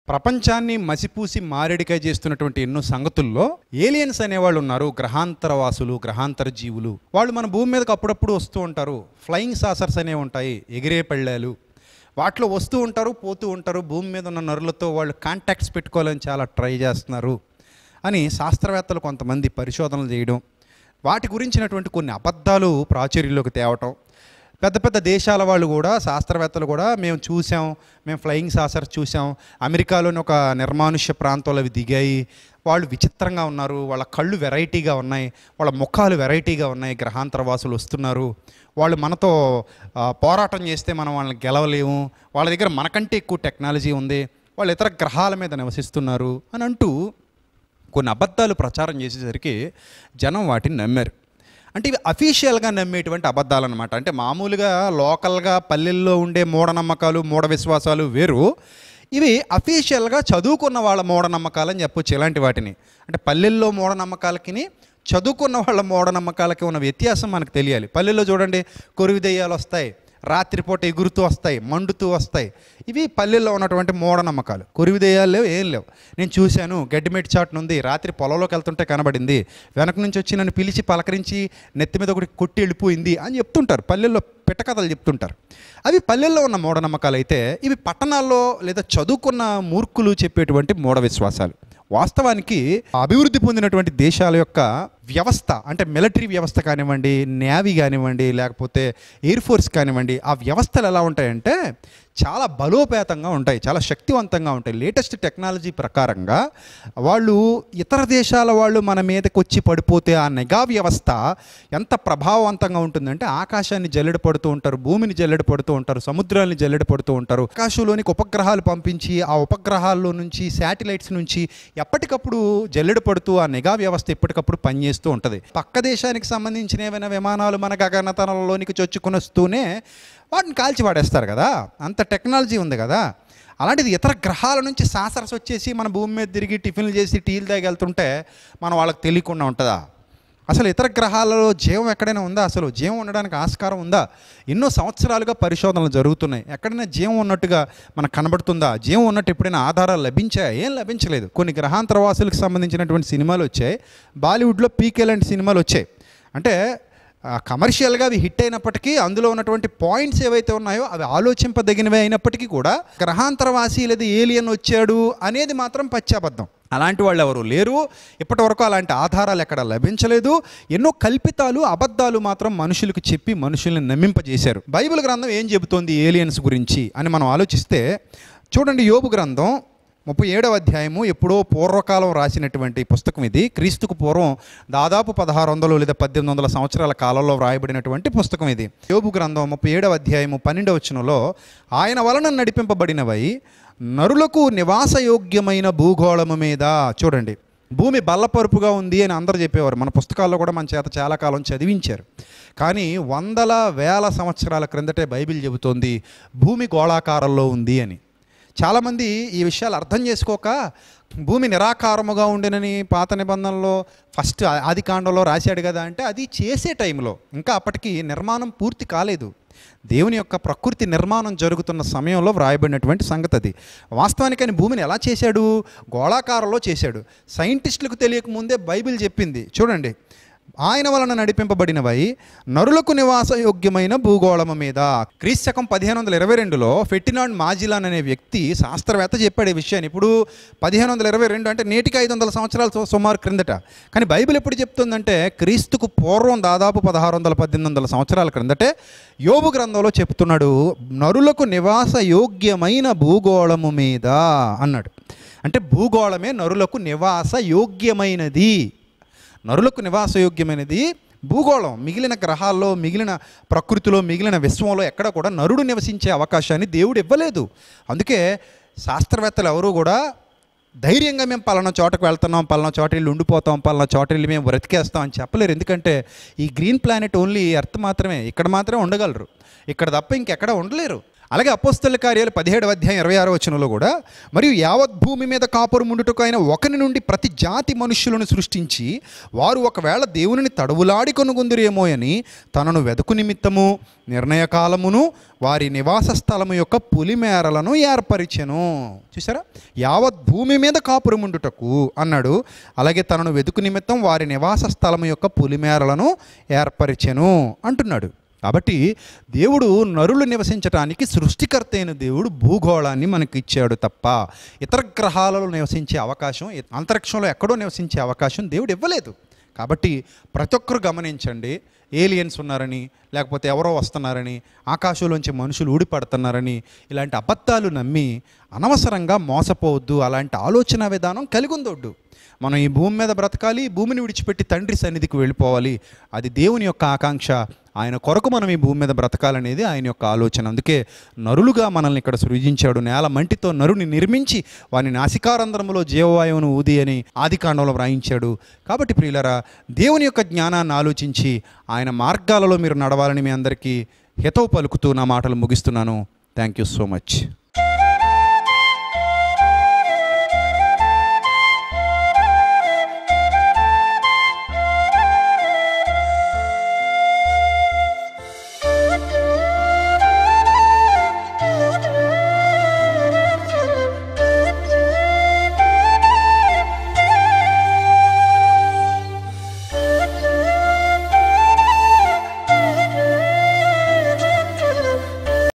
ప్రపంచాన్ని మసిపూసి మారేడికాయ చేస్తున్నటువంటి ఎన్నో సంగతుల్లో ఏలియన్స్ అనేవాళ్ళు ఉన్నారు గ్రహాంతర వాసులు గ్రహాంతర జీవులు వాళ్ళు మన భూమి మీదకి అప్పుడప్పుడు వస్తూ ఉంటారు ఫ్లయింగ్ సాసర్స్ అనేవి ఉంటాయి ఎగిరే పళ్ళాలు వాటిలో వస్తూ ఉంటారు పోతూ ఉంటారు భూమి మీద ఉన్న నరులతో వాళ్ళు కాంటాక్ట్స్ పెట్టుకోవాలని చాలా ట్రై చేస్తున్నారు అని శాస్త్రవేత్తలు కొంతమంది పరిశోధనలు చేయడం వాటి గురించినటువంటి కొన్ని అబద్ధాలు ప్రాచుర్యంలోకి తేవటం పెద్ద పెద్ద దేశాల వాళ్ళు కూడా శాస్త్రవేత్తలు కూడా మేము చూసాం మేము ఫ్లయింగ్ సాసర్ చూసాం అమెరికాలోని ఒక నిర్మానుష్య ప్రాంతంలో అవి దిగాయి వాళ్ళు విచిత్రంగా ఉన్నారు వాళ్ళ కళ్ళు వెరైటీగా ఉన్నాయి వాళ్ళ ముఖాలు వెరైటీగా ఉన్నాయి గ్రహాంతర వాసులు వస్తున్నారు వాళ్ళు మనతో ఆ, పోరాటం చేస్తే మనం వాళ్ళని గెలవలేము వాళ్ళ దగ్గర మనకంటే ఎక్కువ టెక్నాలజీ ఉంది వాళ్ళు ఇతర గ్రహాల మీద నివసిస్తున్నారు అని అంటూ కొన్ని అబద్ధాలు ప్రచారం చేసేసరికి జనం వాటిని నమ్మారు అంటే ఇవి అఫీషియల్గా నమ్మేటువంటి అబద్ధాలు అనమాట అంటే మామూలుగా లోకల్గా పల్లెల్లో ఉండే మూఢనమ్మకాలు మూఢ విశ్వాసాలు వేరు ఇవి అఫీషియల్గా చదువుకున్న వాళ్ళ మూఢనమ్మకాలు అని చెప్పొచ్చు ఇలాంటి వాటిని అంటే పల్లెల్లో మూఢనమ్మకాలకి చదువుకున్న వాళ్ళ మూఢనమ్మకాలకి ఉన్న వ్యత్యాసం మనకు తెలియాలి పల్లెల్లో చూడండి కొరివి దెయ్యాలు వస్తాయి రాత్రిపూట ఎగురుతూ వస్తాయి మండుతూ వస్తాయి ఇవి పల్లెల్లో ఉన్నటువంటి మూఢనమ్మకాలు కొరివి దెయ్యాలు లేవు ఏం లేవు నేను చూశాను గడ్డిమెట్టి చాటున ఉంది రాత్రి పొలంలోకి వెళ్తుంటే కనబడింది వెనక నుంచి వచ్చి నన్ను పిలిచి పలకరించి నెత్తి మీద ఒకటి కొట్టి వెళ్ళిపోయింది అని చెప్తుంటారు పల్లెల్లో పిట్టకథలు చెప్తుంటారు అవి పల్లెల్లో ఉన్న మూఢనమ్మకాలు అయితే ఇవి పట్టణాల్లో లేదా చదువుకున్న మూర్ఖులు చెప్పేటువంటి మూఢ విశ్వాసాలు వాస్తవానికి అభివృద్ధి పొందినటువంటి దేశాల యొక్క వ్యవస్థ అంటే మిలిటరీ వ్యవస్థ కానివ్వండి నేవీ కానివ్వండి లేకపోతే ఎయిర్ ఫోర్స్ కానివ్వండి ఆ వ్యవస్థలు ఎలా ఉంటాయంటే చాలా బలోపేతంగా ఉంటాయి చాలా శక్తివంతంగా ఉంటాయి లేటెస్ట్ టెక్నాలజీ ప్రకారంగా వాళ్ళు ఇతర దేశాల వాళ్ళు మన మీదకి వచ్చి పడిపోతే ఆ నిఘా వ్యవస్థ ఎంత ప్రభావవంతంగా ఉంటుందంటే ఆకాశాన్ని జల్లెడ పడుతూ ఉంటారు భూమిని జల్లెడ పడుతూ ఉంటారు సముద్రాన్ని జల్లెడ పడుతూ ఉంటారు ఆకాశంలోనికి ఉపగ్రహాలు పంపించి ఆ ఉపగ్రహాల్లో నుంచి శాటిలైట్స్ నుంచి ఎప్పటికప్పుడు జల్లెడ పడుతూ ఆ నిఘా వ్యవస్థ ఎప్పటికప్పుడు పనిచేస్తూ ఉంటుంది పక్క దేశానికి సంబంధించిన ఏమైనా విమానాలు మన గగనతనంలోనికి చొచ్చుకుని వస్తూనే వాటిని కాల్చి పడేస్తారు కదా అంత టెక్నాలజీ ఉంది కదా అలాంటిది ఇతర గ్రహాల నుంచి సాసరస్ వచ్చేసి మన భూమి మీద తిరిగి టిఫిన్లు చేసి టీలు తాగి వెళ్తుంటే మనం వాళ్ళకి తెలియకుండా ఉంటుందా అసలు ఇతర గ్రహాలలో జీవం ఎక్కడైనా ఉందా అసలు జీవం ఉండడానికి ఆస్కారం ఉందా ఎన్నో సంవత్సరాలుగా పరిశోధనలు జరుగుతున్నాయి ఎక్కడైనా జీవం ఉన్నట్టుగా మనకు కనబడుతుందా జీవం ఉన్నట్టు ఎప్పుడైనా ఆధారాలు లభించాయా ఏం లభించలేదు కొన్ని గ్రహాంతరవాసులకు సంబంధించినటువంటి సినిమాలు వచ్చాయి బాలీవుడ్లో పీకే లాంటి సినిమాలు వచ్చాయి అంటే ఆ, కమర్షియల్గా అవి హిట్ అయినప్పటికీ అందులో ఉన్నటువంటి పాయింట్స్ ఏవైతే ఉన్నాయో అవి ఆలోచింపదగినవి అయినప్పటికీ కూడా గ్రహాంతరవాసి లేదా ఏలియన్ వచ్చాడు అనేది మాత్రం పచ్చాబద్ధం అలాంటి వాళ్ళు ఎవరు లేరు ఇప్పటి వరకు అలాంటి ఆధారాలు ఎక్కడ లభించలేదు ఎన్నో కల్పితాలు అబద్ధాలు మాత్రం మనుషులకు చెప్పి మనుషుల్ని నమ్మింపజేశారు బైబిల్ గ్రంథం ఏం చెబుతోంది ఏలియన్స్ గురించి అని మనం ఆలోచిస్తే చూడండి యోబు గ్రంథం ముప్పై ఏడవ అధ్యాయము ఎప్పుడో పూర్వకాలం రాసినటువంటి పుస్తకం ఇది క్రీస్తుకు పూర్వం దాదాపు పదహారు వందలు లేదా పద్దెనిమిది వందల సంవత్సరాల కాలంలో వ్రాయబడినటువంటి పుస్తకం ఇది యోబు గ్రంథం ముప్పై ఏడవ అధ్యాయము పన్నెండవ వచనంలో ఆయన వలన నడిపింపబడినవై నరులకు నివాసయోగ్యమైన భూగోళము మీద చూడండి భూమి బల్లపరుపుగా ఉంది అని అందరూ చెప్పేవారు మన పుస్తకాల్లో కూడా మన చేత చాలా కాలం చదివించారు కానీ వందల వేల సంవత్సరాల క్రిందటే బైబిల్ చెబుతోంది భూమి గోళాకారంలో ఉంది అని చాలామంది ఈ విషయాలు అర్థం చేసుకోక భూమి నిరాకారముగా ఉండినని పాత నిబంధనలో ఫస్ట్ ఆది కాండంలో రాశాడు కదా అంటే అది చేసే టైంలో ఇంకా అప్పటికి నిర్మాణం పూర్తి కాలేదు దేవుని యొక్క ప్రకృతి నిర్మాణం జరుగుతున్న సమయంలో వ్రాయబడినటువంటి సంగతి అది వాస్తవానికి ఆయన భూమిని ఎలా చేశాడు గోళాకారంలో చేశాడు సైంటిస్టులకు తెలియకముందే బైబిల్ చెప్పింది చూడండి ఆయన వలన నడిపింపబడినవై నరులకు నివాసయోగ్యమైన భూగోళము మీద క్రీస్తకం పదిహేను వందల ఇరవై రెండులో ఫెట్టినాడ్ మాజిలాన్ అనే వ్యక్తి శాస్త్రవేత్త చెప్పాడు ఈ విషయాన్ని ఇప్పుడు పదిహేను వందల ఇరవై రెండు అంటే నేటికి ఐదు వందల సంవత్సరాల సు- సుమారు క్రిందట కానీ బైబిల్ ఎప్పుడు చెప్తుందంటే క్రీస్తుకు పూర్వం దాదాపు పదహారు వందల పద్దెనిమిది వందల సంవత్సరాల క్రిందటే యోబు గ్రంథంలో చెప్తున్నాడు నరులకు నివాస యోగ్యమైన భూగోళము మీద అన్నాడు అంటే భూగోళమే నరులకు నివాస యోగ్యమైనది నరులకు నివాసయోగ్యమైనది భూగోళం మిగిలిన గ్రహాల్లో మిగిలిన ప్రకృతిలో మిగిలిన విశ్వంలో ఎక్కడ కూడా నరుడు నివసించే అవకాశాన్ని దేవుడు ఇవ్వలేదు అందుకే శాస్త్రవేత్తలు ఎవరు కూడా ధైర్యంగా మేము పలానా చోటకు వెళ్తున్నాం పలానా చోట వెళ్ళి ఉండిపోతాం పలానా చోట వెళ్ళి మేము బ్రతికేస్తాం అని చెప్పలేరు ఎందుకంటే ఈ గ్రీన్ ప్లానెట్ ఓన్లీ ఎర్త్ మాత్రమే ఇక్కడ మాత్రమే ఉండగలరు ఇక్కడ తప్ప ఇంకెక్కడ ఉండలేరు అలాగే అపోస్తల కార్యాలు పదిహేడవ అధ్యాయం ఇరవై ఆరో వచనంలో కూడా మరియు యావత్ భూమి మీద కాపురు ముందుటకు ఆయన ఒకని నుండి ప్రతి జాతి మనుష్యులను సృష్టించి వారు ఒకవేళ దేవునిని తడవులాడి కొనుగొందురేమో అని తనను వెదకు నిమిత్తము నిర్ణయ కాలమును వారి నివాస స్థలము యొక్క పులిమేరలను ఏర్పరిచెను చూసారా యావత్ భూమి మీద కాపురముండుటకు అన్నాడు అలాగే తనను వెతుకు నిమిత్తం వారి నివాస స్థలము యొక్క పులిమేరలను ఏర్పరిచెను అంటున్నాడు కాబట్టి దేవుడు నరులు నివసించడానికి సృష్టికర్త అయిన దేవుడు భూగోళాన్ని మనకి ఇచ్చాడు తప్ప ఇతర గ్రహాలలో నివసించే అవకాశం అంతరిక్షంలో ఎక్కడో నివసించే అవకాశం దేవుడు ఇవ్వలేదు కాబట్టి ప్రతి ఒక్కరు గమనించండి ఏలియన్స్ ఉన్నారని లేకపోతే ఎవరో వస్తున్నారని ఆకాశంలోంచి మనుషులు ఊడిపడుతున్నారని ఇలాంటి అబద్ధాలు నమ్మి అనవసరంగా మోసపోవద్దు అలాంటి ఆలోచన విధానం కలిగి ఉందొడ్డు మనం ఈ భూమి మీద బ్రతకాలి ఈ భూమిని విడిచిపెట్టి తండ్రి సన్నిధికి వెళ్ళిపోవాలి అది దేవుని యొక్క ఆకాంక్ష ఆయన కొరకు మనం ఈ భూమి మీద బ్రతకాలనేది ఆయన యొక్క ఆలోచన అందుకే నరులుగా మనల్ని ఇక్కడ సృజించాడు నేల మంటితో నరుని నిర్మించి వాని నాసికారంధ్రములో జీవవాయువును ఊది అని ఆది కాండంలో వ్రాయించాడు కాబట్టి ప్రియులరా దేవుని యొక్క జ్ఞానాన్ని ఆలోచించి ఆయన మార్గాలలో మీరు నడవాలని మీ అందరికీ హితవు పలుకుతూ నా మాటలు ముగిస్తున్నాను థ్యాంక్ యూ సో మచ్